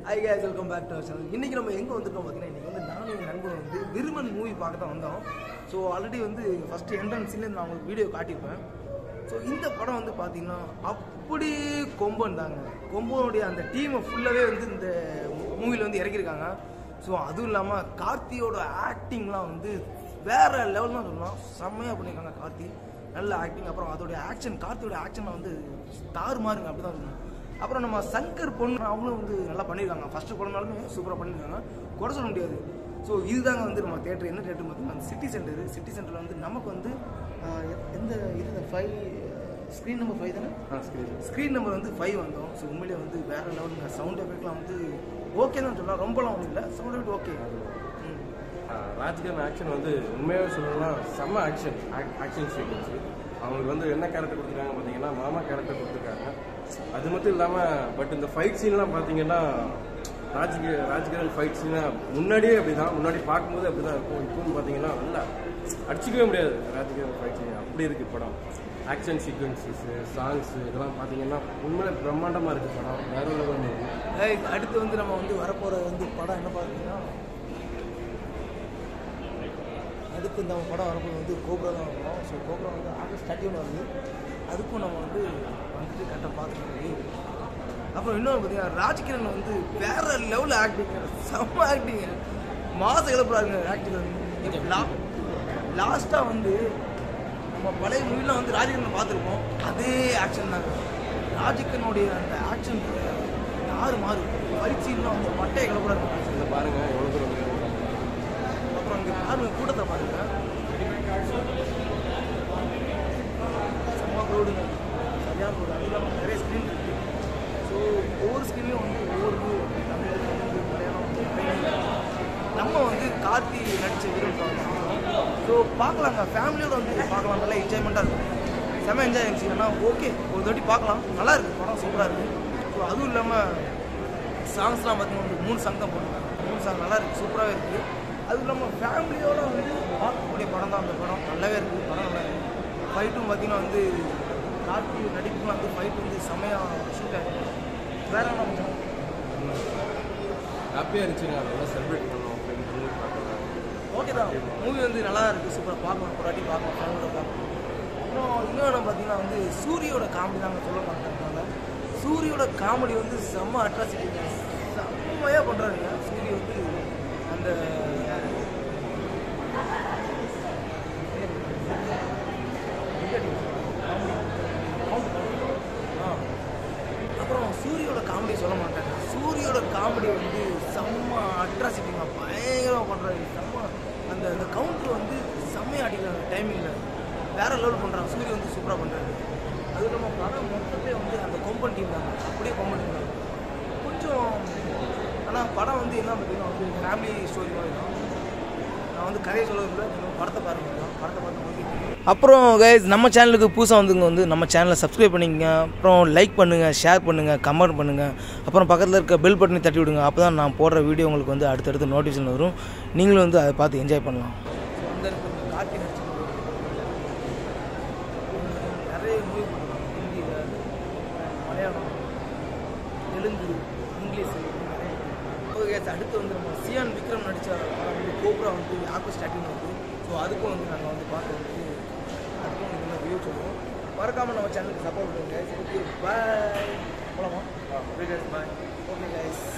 I guys welcome back to our channel இன்றைக்கி நம்ம எங்கே வந்திருக்கோம் பார்த்தீங்கன்னா இன்றைக்கி வந்து நானும் எங்கள் நண்பரும் வந்து விருமன் மூவி பார்க்க தான் வந்தோம் ஸோ ஆல்ரெடி வந்து ஃபஸ்ட்டு என்ட்ரன்ஸ்லேருந்து நான் உங்களுக்கு வீடியோ காட்டியிருப்பேன் ஸோ இந்த படம் வந்து பார்த்தீங்கன்னா அப்படி கொம்பன் தாங்க கொம்பனுடைய அந்த டீமை ஃபுல்லாகவே வந்து இந்த மூவியில் வந்து இறக்கியிருக்காங்க ஸோ அதுவும் இல்லாமல் கார்த்தியோட ஆக்டிங்லாம் வந்து வேற லெவல் தான் சொல்லலாம் செம்மையாக பண்ணியிருக்காங்க கார்த்தி நல்ல ஆக்டிங் அப்புறம் அதோடைய ஆக்ஷன் கார்த்தியோட ஆக்ஷன்லாம் வந்து தாறு மாறுங்க அப்படி தான் சொல்லணும் அப்புறம் நம்ம சங்கர் பொண்ணு அவங்களும் வந்து நல்லா பண்ணியிருக்காங்க ஃபஸ்ட்டு படம்னாலுமே சூப்பராக பண்ணியிருக்காங்க குறை சொல்ல முடியாது ஸோ இதுதாங்க வந்து நம்ம தேட்டர் என்ன தேட்டர் பார்த்தீங்கன்னா சிட்டி சென்டர் சிட்டி சென்டரில் வந்து நமக்கு வந்து ஆஹ், எ- எந்த இது ஃபைவ் ஸ்க்ரீன் நம்பர் ஃபைவ் தானே ஸ்க்ரீன் நம்பர் வந்து ஃபைவ் வந்தோம் ஸோ உண்மையிலே வந்து வேறு லெவலுங்க சவுண்ட் எஃபெக்ட்லாம் வந்து ஓகே தான் சொல்லலாம் ரொம்பலாம் ஒன்றும் இல்லை சவுண்ட் எஃபெக்ட் ஓகே ம் ராஜ்கிரண் ஆக்ஷன் வந்து உண்மையாகவே சொல்லணும்னா செம்ம ஆக்ஷன் ஆக்ஷன் சீக்வன்ஸ் அவங்களுக்கு வந்து என்ன கேரக்டர் கொடுத்துருக்காங்க பார்த்தீங்கன்னா மாமா கேரக்டர் கொடுத்துருக்காங்க அது மட்டும் இல்லாமல் பட் இந்த ஃபைட் சீன்லாம் பார்த்தீங்கன்னா ராஜ்கி ராஜ்கிரண் ஃபைட் சீனாக முன்னாடியே அப்படி தான் முன்னாடி பார்க்கும்போது அப்படி தான் இருக்கும் இப்போன்னு பார்த்தீங்கன்னா நல்லா அடிச்சிக்கவே முடியாது ராஜ்கிரண் ஃபைட் சீன் அப்படி இருக்குது படம் ஆக்ஷன் சீக்வன்சஸ் சாங்ஸ் இதெல்லாம் பார்த்தீங்கன்னா உண்மையிலே பிரம்மாண்டமாக இருக்குது படம் வேற லெவல் மூவி Guys, அடுத்து வந்து நம்ம வந்து வரப்போகிற வந்து படம் என்ன பார்த்தீங்கன்னா அடுத்து இந்த படம் வரப்போது வந்து கோப்ரா தான் வரும் ஸோ கோப்ரா வந்து ஆகஸ்ட் தேர்ட்டி ஒன் வருது அதுக்கும் நம்ம வந்து வந்துட்டு கரெக்டாக பார்த்துக்கணும் அப்புறம் இன்னொன்று பார்த்தீங்கன்னா ராஜ்கிரண் வந்து வேற லெவலில் ஆக்டிங் செம்ம ஆக்டிங் மாதம் எழுப்புறாங்க ஆக்டிங் வந்து லா லாஸ்ட்டாக வந்து நம்ம பழைய மூவிலாம் வந்து ராஜகிரனை பார்த்துருப்போம் அதே ஆக்ஷன் தாங்க ராஜகிரனுடைய அந்த ஆக்ஷன் யாரு மாறு ஃபைட் சீன்லாம் வந்து மட்டையை கிளப்புறாங்க இதை பாருங்கள் எவ்வளோ தூரம் இருக்கு. அப்புறம் இங்கே பாருங்க கூட்டத்தை பாருங்க செம்ம க்ரௌடுங்க சரியான க்ரௌடு அது இல்லாமல் நிறைய ஸ்க்ரீன் இருக்கு ஸோ ஒவ்வொரு ஸ்க்ரீன்லையும் வந்து ஒவ்வொரு இது தமிழ் தெலுங்கு மலையாளம் தெலுங்கு. நம்ம வந்து கார்த்தி நடித்த வீரன் ஸோ பார்க்கலாங்க ஃபேமிலியோட வந்து பார்க்கலாம் நல்லா என்ஜாய்மெண்ட்டாக இருக்கும் செம்ம என்ஜாய் இருந்துச்சு ஏன்னா ஓகே ஒரு தாட்டி பார்க்கலாம் நல்லா இருக்கு படம் சூப்பராக இருக்குது ஸோ அதுவும் இல்லாமல் சாங்ஸ்லாம் பார்த்தீங்கன்னா வந்து மூணு சாங் தான் போட்டிருக்காங்க மூணு சாங் நல்லா இருக்குது சூப்பராகவே இருக்குது அதுவும் இல்லாமல் ஃபேமிலியோட வந்து பார்க்கக்கூடிய படம் தான் அந்த படம் நல்லாவே இருக்குது படம் நல்லா இருக்குது ஃபைட்டும் பார்த்தீங்கன்னா வந்து கார்த்தி நடிப்புலாம் வந்து ஃபைட் வந்து செம்மையாக ஷூட் ஆகிருக்கு வேற என்ன ஹாப்பியாக இருந்துச்சுங்க நல்லா செலிப்ரேட் பண்ணோம் ஃப்ரெண்ட்ஸ் வந்து பார்க்கலாம் ஓகே தான் மூவி வந்து நல்லா இருக்குது சூப்பராக பார்க்கலாம் ஒரு வாட்டி பார்க்கலாம் ஃபேமிலியோட பார்க்கலாம் அப்புறம் இன்னொன்று பார்த்தீங்கன்னா வந்து சூரியோட காமெடி தாங்க சொல்ல மாட்டேங்கிறதுனால சூரியோட காமெடி வந்து செம்ம அட்ராசிட்டி செம்மையாக பண்ணுறாருங்க சூரிய வந்து அந்த ஆ. அப்புறம் சூரியோட காமெடி சொல்ல மாட்டாங்க சூரியோட காமெடி வந்து செம்ம அட்ராசிட்டிங்க பயங்கரமாக பண்ணுறாரு செம்ம அந்த அந்த கவுண்டர் வந்து செம்மையாக அடிக்கிறாங்க டைமிங்கில் வேற லெவல் பண்ணுறாங்க சூரிய வந்து சூப்பராக பண்ணுறாரு அது நம்ம படம் மொத்தமே வந்து அந்த கொம்பன் டீம் தாங்க அப்படியே கொம்பன் டீம் தான் கொஞ்சம் ஆனால் படம் வந்து என்ன பார்த்தீங்கன்னா வந்து ஃபேமிலி ஸ்டோரி மாதிரி தான் நான் வந்து கதையை சொல்ல விரும்பல நீங்கள் படத்தை பாருங்க படத்தை பார்த்து அப்புறம் கைஸ் நம்ம சேனலுக்கு புதுசாக வந்துங்க வந்து நம்ம சேனலை சப்ஸ்கிரைப் பண்ணிக்கங்க அப்புறம் லைக் பண்ணுங்கள் ஷேர் பண்ணுங்கள் கமெண்ட் பண்ணுங்கள் அப்புறம் பக்கத்தில் இருக்க பெல் பட்டனை தட்டி விடுங்க அப்போ தான் நான் போடுற வீடியோ உங்களுக்கு வந்து அடுத்தடுத்து நோட்டிஃபிகேஷன் வரும் நீங்களும் வந்து அதை பார்த்து என்ஜாய் பண்ணலாம் நிறைய மூவி பண்ணலாம் ஹிந்தியில் மலையாளம் தெலுங்கு இங்கிலீஷ் ஓகே அடுத்து வந்து நம்ம சியான் விக்ரம் நடித்த படம் வந்து கோப்ரா வந்து ஆகஸ்ட் ஸ்டார்டிங் வந்து ஸோ அதுக்கும் வந்து நாங்கள் வந்து பார்க்க வந்து அதுக்கும் வந்து நல்லா வியூ சொல்லுவோம் மறக்காமல் நம்ம சேனலுக்கு சப்போர்ட் பண்ணுங்க ஓகே பாய் போலாமா பாய் ஓகே கைஸ்